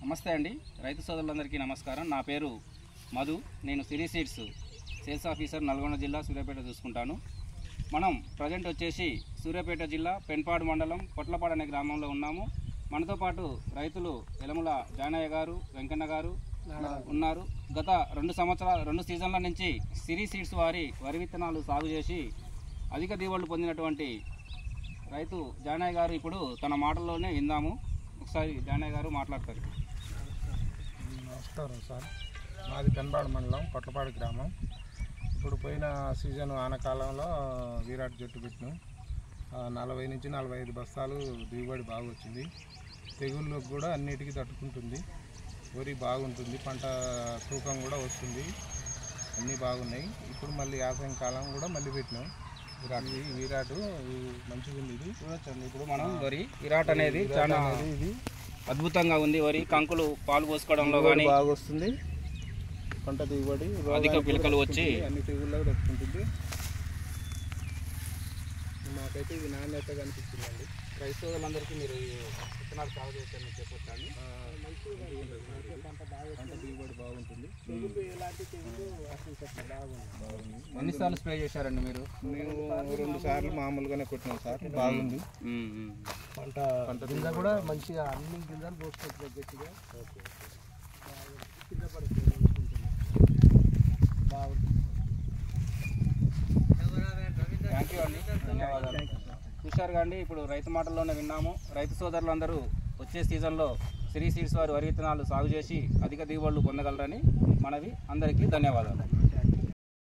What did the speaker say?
నమస్తే అండి రైతు సోదరులందరికీ నమస్కారం నా పేరు మధు నేను Siri seeds sales officer Nalgonda జిల్లా సూర్యాపేట చూసుకుంటాను మనం ప్రజెంట్ వచ్చేసి సూర్యాపేట జిల్లా పెన్పాడు మండలం పొట్లపాడు అనే గ్రామంలో ఉన్నాము మనతో పాటు రైతులు ఎలముల జానయ్య గారు వెంకన్న గారు ఉన్నారు గత రెండు సంవత్సరాల రెండు సీజన్ల నుంచి సిరీ సీడ్స్ వారి వరి విత్తనాలు సాగు చేసి అధిక దిగుబడులు పొందినటువంటి రైతు జానయ్య గారు ఇప్పుడు తన మాటల్లోనే విందాము ఒకసారి జానయ్య గారు మాట్లాడతారు నమస్కారం సార్ మాది పెన్బాడు మండలం పొట్లపాడు గ్రామం ఇప్పుడు పోయిన సీజన్ ఆనకాలంలో విరాట్ జట్టు పెట్టినాం ఆ, నలభై నుంచి నలభై ఐదు బస్తాలు దిగుబడి బాగా వచ్చింది తెగుళ్ళకు కూడా అన్నిటికీ తట్టుకుంటుంది వరి బాగుంటుంది పంట తూకం కూడా వస్తుంది అన్నీ బాగున్నాయి ఇప్పుడు మళ్ళీ యాసంగి కాలం కూడా మళ్ళీ పెట్టినాం విరాట్ ఈ విరాట్ ఈ మంచిగా ఉంది ఇది చూడొచ్చండి ఇప్పుడు మనం వరి విరాట్ అనేది చాలా అనేది ఇది అద్భుతంగా ఉంది వరి కంకులు పాలు పోసుకోవడంలో దిగుబడి కానీ బాగా వస్తుంది పంట దిగుబడి అధిక రోగానికి పిలకలు కూడా వచ్చి తట్టుకుంటుంది, అన్ని తెగుళ్ళకు తట్టుకుంటుంది నాకైతే ఇది నాణ్యత కనిపిస్తుందండి రైతు సోదరులందరికీ మీరు ఈ విత్తనాలు సాగు చేశారని చెప్పొచ్చండి పంట దిగుబడి బాగుంటుంది బాగుంది ఎన్నిసార్లు స్ప్రే చేశారండి మీరు మేము రెండు సార్లు మామూలుగానే కొట్టినాం సార్ బాగుంది ఉమ్, ఉమ్. పంట పంట గింజ కూడా మంచిగా అన్ని గింజలు పోసుకుంటుంది గట్టిగా కింద పడుతుంది బాగుంది థ్యాంక్ యూ అండి ధన్యవాదాలు చూశారు అండి ఇప్పుడు రైతు మాటల్లోనే విన్నాము రైతు సోదరులందరూ వచ్చే సీజన్లో సిరీ సీడ్స్ వారి వరి విత్తనాలు సాగు చేసి అధిక దిగుబడులు పొందగలరని మనవి అందరికీ ధన్యవాదాలు